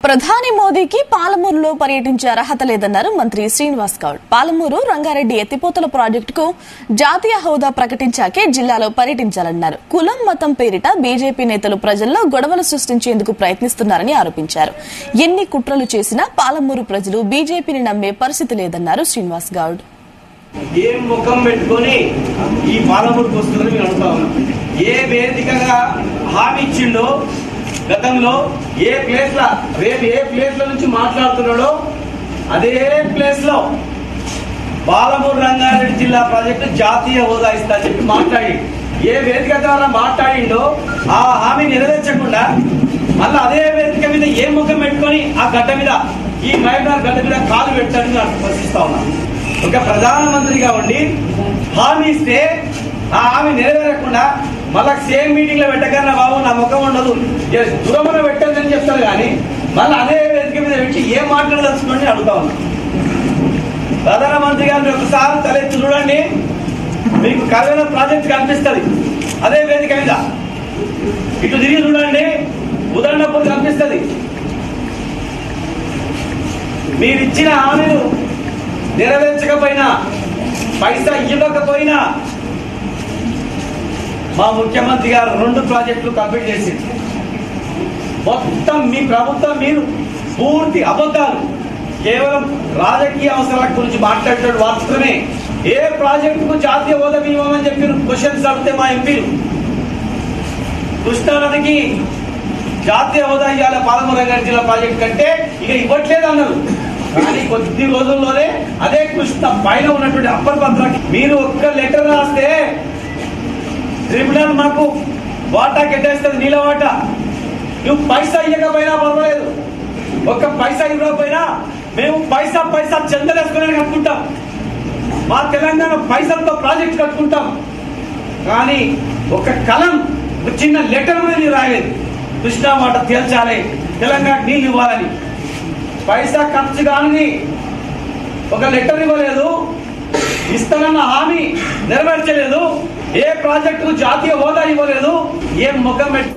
ప్రధాని మోదీకి పాలమూరులో పర్యటించే అర్హత లేదన్నారు మంత్రి శ్రీనివాస్ గౌడ్ పాలమూరు రంగారెడ్డి ఎత్తిపోతల ప్రాజెక్టుకు జాతీయ హోదా ప్రకటించాకే జిల్లాలో పర్యటించాలన్నారు కులం మతం పేరిట బీజేపీ నేతలు ప్రజల్లో గొడవలు సృష్టించేందుకు ప్రయత్నిస్తున్నారని ఆరోపించారు ఎన్ని కుట్రలు చేసినా పాలమూరు ప్రజలు బీజేపీని నమ్మే పరిస్థితి లేదన్నారు శ్రీనివాస్ గౌడ్ ఏం ముఖం పెట్టుకొని ఈ పాలమూరుకు వస్తుందని మేము అడుగుతా ఉన్నాం ఏ వేదికగా హామీ ఇచ్చిండో గతంలో ఏ ప్లేస్ లా రేపు ఏ ప్లేస్ లో నుంచి మాట్లాడుతున్నాడో అదే ప్లేస్ లో పాలమూరు రంగారెడ్డి జిల్లా ప్రాజెక్టు జాతీయ హోదా ఇస్తా చెప్పి మాట్లాడి ఏ వేదిక ద్వారా మాట్లాడిండో ఆ హామీ నెరవేర్చకుండా మళ్ళీ అదే వేదిక మీద ఏ ముఖం పెట్టుకొని ఆ గడ్డ మీద ఈ మైనార్ గడ్డ మీద కాలు పెట్టాడని నేను ప్రశ్నిస్తా ఉన్నాను ఒక ప్రధానమంత్రిగా ఉండి హామీ ఇస్తే ఆ హామీ నెరవేరకుండా మళ్ళా సేమ్ మీటింగ్ లో పెట్టకన్నా బాబు నా ముఖం ఉండదు ఏ దూరంలో పెట్టదని చెప్తారు కానీ మళ్ళీ అదే వేదిక మీద పెట్టి ఏం మాట్లాడదలుచుకోండి అడుగుతా ఉన్నా ప్రధానమంత్రి గారిని ఒకసారి తలెత్తి చూడండి మీకు కరోనా ప్రాజెక్ట్ కనిపిస్తుంది అదే వేదిక మీద ఇటు తిరిగి చూడండి ఉదండపూర్ కనిపిస్తుంది మీరు ఇచ్చిన హామీలు నెరవేర్చకపోయినా పైసా ఇవ్వకపోయినా మా ముఖ్యమంత్రి గారు రెండు ప్రాజెక్టులు కంప్లీట్ చేసింది మొత్తం మీ ప్రభుత్వం మీరు పూర్తి అబద్ధాలు కేవలం రాజకీయ అవసరాల గురించి మాట్లాడేటప్పుడు మాత్రమే ఏ ప్రాజెక్టుకు జాతీయ హోదా ఇవ్వమని చెప్పి క్వశ్చన్స్ అడిగితే మా ఎంపీలు కృష్ణానదికి జాతీయ హోదా ఇవ్వాలి పాలమూరు రంగారెడ్డి జిల్లా ప్రాజెక్ట్ కంటే ఇక ఇవ్వట్లేదు అన్నారు కానీ కొద్ది రోజుల్లోనే అదే కృష్ణ పైన ఉన్నటువంటి అప్పర్ పత్రానికి మీరు ఒక్క లెటర్ రాస్తే ట్రిబ్యునల్ మాకు వాటా కెట్టేస్తుంది నీళ్ళ వాటా నువ్వు పైసా ఇవ్వకపోయినా పర్వాలేదు ఒక్క పైసా ఇవ్వకపోయినా మేము పైసా పైసా చెందలేసుకుని కట్టుకుంటాం మా తెలంగాణ పైసలతో ప్రాజెక్ట్ కట్టుకుంటాం కానీ ఒక కలం ఒక చిన్న లెటర్ కూడా నీరు రాయలేదు కృష్ణా మాట తేల్చాలి తెలంగాణ నీళ్ళు ఇవ్వాలని పైసా ఖర్చు కాని ఒక లెటర్ ఇవ్వలేదు ఇస్తానన్న హామీ నెరవేర్చలేదు ఏ ప్రాజెక్టుకు జాతీయ హోదా ఇవ్వలేదు ఏం ముఖం పెట్టు